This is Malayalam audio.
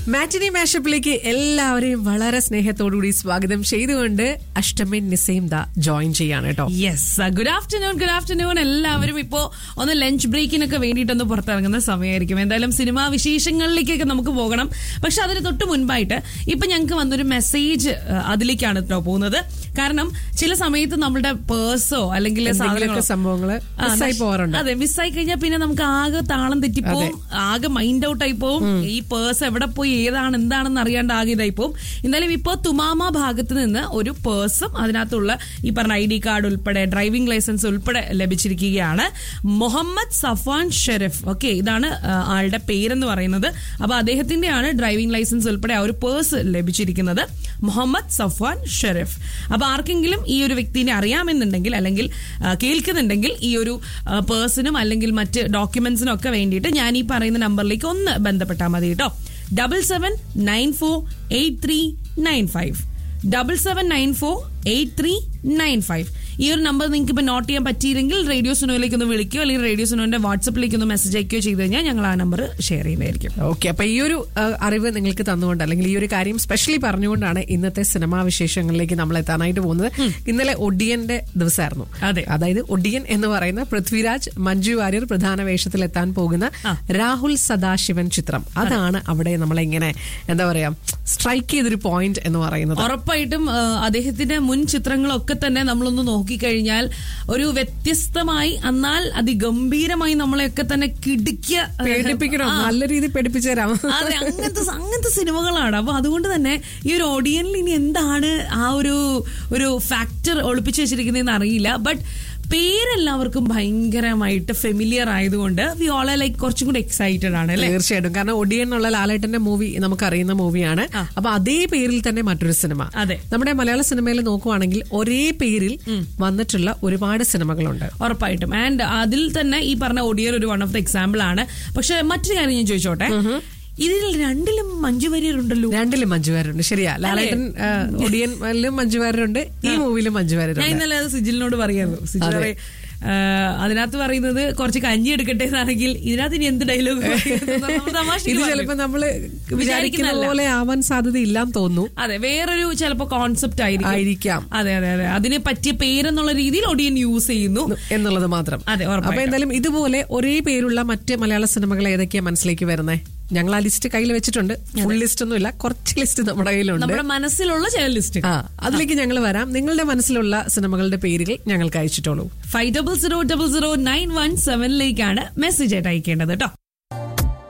മാറ്റിനി മാഷപ്പിലേക്ക് എല്ലാവരെയും വളരെ സ്നേഹത്തോടുകൂടി സ്വാഗതം ചെയ്തുകൊണ്ട് അഷ്ടമിൻ നിസയും ദാ ജോയിൻ ചെയ്യാണ് കേട്ടോ yes good afternoon good afternoon എല്ലാവരും ഇപ്പോ ഒന്ന് ലഞ്ച് ബ്രേക്കിനൊക്കെ വേണ്ടിയിട്ടൊന്ന് പുറത്തിറങ്ങുന്ന സമയമായിരിക്കും എന്തായാലും സിനിമാ വിശേഷങ്ങളിലേക്കൊക്കെ നമുക്ക് പോകണം പക്ഷെ അതിന് തൊട്ട് മുൻപായിട്ട് ഇപ്പൊ ഞങ്ങൾക്ക് വന്നൊരു മെസ്സേജ് അതിലേക്കാണ് കേട്ടോ പോകുന്നത് കാരണം ചില സമയത്ത് നമ്മുടെ പേഴ്സോ അല്ലെങ്കിൽ എന്തെങ്കിലുമൊക്കെ സാധനങ്ങളോ സംഭവങ്ങള് ആ, മിസ്സായി നഷ്- പോകാറുണ്ട് അതെ മിസ്സായി കഴിഞ്ഞാൽ പിന്നെ നമുക്ക് ആകെ താളം തെറ്റിപ്പോവും ആകെ മൈൻഡ് ഔട്ട് ആയി പോവും ഈ പേഴ്സ് എവിടെ പോയി ഏതാണ് എന്താണെന്ന് അറിയാണ്ട് ആകെ ഇതായി പോവും എന്തായാലും ഇപ്പോ തുമാമ ഭാഗത്ത് നിന്ന് ഒരു പേഴ്സും അതിനകത്തുള്ള ഈ പറഞ്ഞ ഐ ഡി കാർഡ് ഉൾപ്പെടെ ഡ്രൈവിംഗ് ലൈസൻസ് ഉൾപ്പെടെ ലഭിച്ചിരിക്കുകയാണ് മുഹമ്മദ് സഫാൻ ഷെരീഫ് ഓക്കെ ഇതാണ് ആ, ആളുടെ പേരെന്ന് പറയുന്നത് അപ്പൊ അദ്ദേഹത്തിന്റെയാണ് ഡ്രൈവിംഗ് ലൈസൻസ് ഉൾപ്പെടെ ആ ഒരു പേഴ്സ് ലഭിച്ചിരിക്കുന്നത് മുഹമ്മദ് സഫാൻ ഷെരീഫ് അപ്പൊ ആർക്കെങ്കിലും ഈ ഒരു വ്യക്തിനെ അറിയാമെന്നുണ്ടെങ്കിൽ അല്ലെങ്കിൽ ആ, കേൾക്കുന്നുണ്ടെങ്കിൽ ഈ ഒരു ആ, പേഴ്സണും അല്ലെങ്കിൽ മറ്റ് ഡോക്യുമെന്റ്സിനും ഒക്കെ വേണ്ടിയിട്ട് ഞാൻ ഈ പറയുന്ന നമ്പറിലേക്ക് ഒന്ന് ബന്ധപ്പെട്ടാൽ മതി കേട്ടോ double seven nine four eight three nine five double seven nine four eight three nine five ഈ ഒരു നമ്പർ നിങ്ങൾക്ക് ഇപ്പൊ നോട്ട് ചെയ്യാൻ പറ്റിയില്ലെങ്കിൽ റേഡിയോ സുനോയിലേക്ക് ഒന്ന് വിളിക്കുകയോ അല്ലെങ്കിൽ റേഡിയോ സുനോന്റെ വാട്സപ്പിലേക്ക് ഒന്ന് മെസ്സേജ് അയക്കുകയോ ചെയ്ത് കഴിഞ്ഞാൽ ഞങ്ങൾ ആ നമ്പർ ഷെയർ ചെയ്യുന്നതായിരിക്കും ഓക്കെ അപ്പൊ ഈ ഒരു ആ, അറിവ് നിങ്ങൾക്ക് തന്നുകൊണ്ട് അല്ലെങ്കിൽ ഈ ഒരു കാര്യം സ്പെഷ്യലി പറഞ്ഞുകൊണ്ടാണ് ഇന്നത്തെ സിനിമാ വിശേഷങ്ങളിലേക്ക് നമ്മൾ എത്താനായിട്ട് പോകുന്നത് ഇന്നലെ ഒഡിയന്റെ ദിവസമായിരുന്നു അതെ. അതായത് ഒഡിയൻ എന്ന് പറയുന്ന പൃഥ്വിരാജ് മഞ്ജു വാര്യർ പ്രധാന വേഷത്തിൽ എത്താൻ പോകുന്ന രാഹുൽ സദാശിവൻ ചിത്രം അതാണ് അവിടെ നമ്മളെ ഇങ്ങനെ എന്താ പറയാ സ്ട്രൈക്ക് ചെയ്തൊരു പോയിന്റ് എന്ന് പറയുന്നത് ഉറപ്പായിട്ടും ആ, അദ്ദേഹത്തിന്റെ മുൻ ചിത്രങ്ങളൊക്കെ തന്നെ നമ്മളൊന്ന് നോക്കിക്കഴിഞ്ഞാൽ ഒരു വ്യത്യസ്തമായി എന്നാൽ അതിഗംഭീരമായി നമ്മളെയൊക്കെ തന്നെ കിടുക്കിയ പേടിപ്പിക്കണോ നല്ല രീതിയിൽ പേടിപ്പിച്ചു തരാം അതെ അങ്ങനത്തെ സ- അങ്ങനത്തെ സിനിമകളാണ് അപ്പൊ അതുകൊണ്ട് തന്നെ ഈ ഒരു ഓഡിയനിൽ ഇനി എന്താണ് ആ ഒരു ഒരു ഫാക്ടർ ഒളിപ്പിച്ചു വെച്ചിരിക്കുന്നതെന്ന് അറിയില്ല ബട്ട് പേരെല്ലാവർക്കും ഭയങ്കരമായിട്ട് ഫെമിലിയർ ആയതുകൊണ്ട് വി ഓൾ ലൈക്ക് കുറച്ചും കൂടി എക്സൈറ്റഡ് ആണ് അല്ലെ തീർച്ചയായിട്ടും കാരണം ഒഡിയൻ എന്നുള്ള ലാലേട്ടന്റെ മൂവി നമുക്കറിയുന്ന മൂവിയാണ് അപ്പൊ അതേ പേരിൽ തന്നെ മറ്റൊരു സിനിമ അതെ. നമ്മുടെ മലയാള സിനിമയിൽ നോക്കുവാണെങ്കിൽ ഒരേ പേരിൽ വന്നിട്ടുള്ള ഒരുപാട് സിനിമകളുണ്ട് ഉറപ്പായിട്ടും ആൻഡ് അതിൽ തന്നെ ഈ പറഞ്ഞ ഒഡിയർ ഒരു വൺ ഓഫ് ദ എക്സാമ്പിൾ ആണ് പക്ഷെ മറ്റൊരു കാര്യം ഞാൻ ചോദിച്ചോട്ടെ ഇതിൽ രണ്ടിലും മഞ്ജു വാര്യർ ഉണ്ടല്ലോ രണ്ടിലും മഞ്ജുവാരുണ്ട് ശരിയാ ലാലേട്ടൻ ആ, ഒടിയനിലും മഞ്ജുവാരുണ്ട് ഈ മൂവിയിലും ഞാൻ മഞ്ജുവാരുണ്ട് ഇന്നലെ അത് സിജിലിനോട് പറയായിരുന്നു സിജിൽ അതെ. പറയും, ആ, അതിനകത്ത് പറയുന്നത് കുറച്ച് കഞ്ഞി എടുക്കട്ടെ എന്നാണെങ്കിൽ ഇതിനകത്ത് ഇനി എന്ത് ഡയലോഗ് ഇത് ചിലപ്പോ നമ്മള് വിചാരിക്കുന്ന വിചാരിക്കുന്നതല്ല. പോലെ ആവാൻ സാധ്യത ഇല്ലാന്ന് തോന്നുന്നു അതെ വേറൊരു ചിലപ്പോ കോൺസെപ്റ്റ് ആയിരിക്കും ആയിരിക്കാം അതെ അതെ അതെ അതിന് പറ്റിയ പേരെന്നുള്ള രീതിയിൽ ഒടിയൻ യൂസ് ചെയ്യുന്നു എന്നുള്ളത് മാത്രം അതെ, ഉറപ്പായിട്ടും. അപ്പൊ എന്തായാലും ഇതുപോലെ ഒരേ പേരുള്ള മറ്റ് മലയാള സിനിമകൾ ഏതൊക്കെയാ മനസ്സിലേക്ക് വരുന്നേ ഞങ്ങൾ ആ ലിസ്റ്റ് കയ്യിൽ വെച്ചിട്ടുണ്ട് ഫുൾ ലിസ്റ്റ് ഒന്നുമില്ല കുറച്ച് ലിസ്റ്റ് നമ്മുടെ കയ്യിലുണ്ട് നമ്മുടെ മനസ്സിലുള്ള ചില ലിസ്റ്റ് ആ അതിലേക്ക് ഞങ്ങൾ വരാം നിങ്ങളുടെ മനസ്സിലുള്ള സിനിമകളുടെ പേരുകൾ ഞങ്ങൾക്ക് അയച്ചിട്ടോളൂ five double zero double zero nine one സെവനിലേക്കാണ് മെസ്സേജ് ആയിട്ട് അയക്കേണ്ടത് കേട്ടോ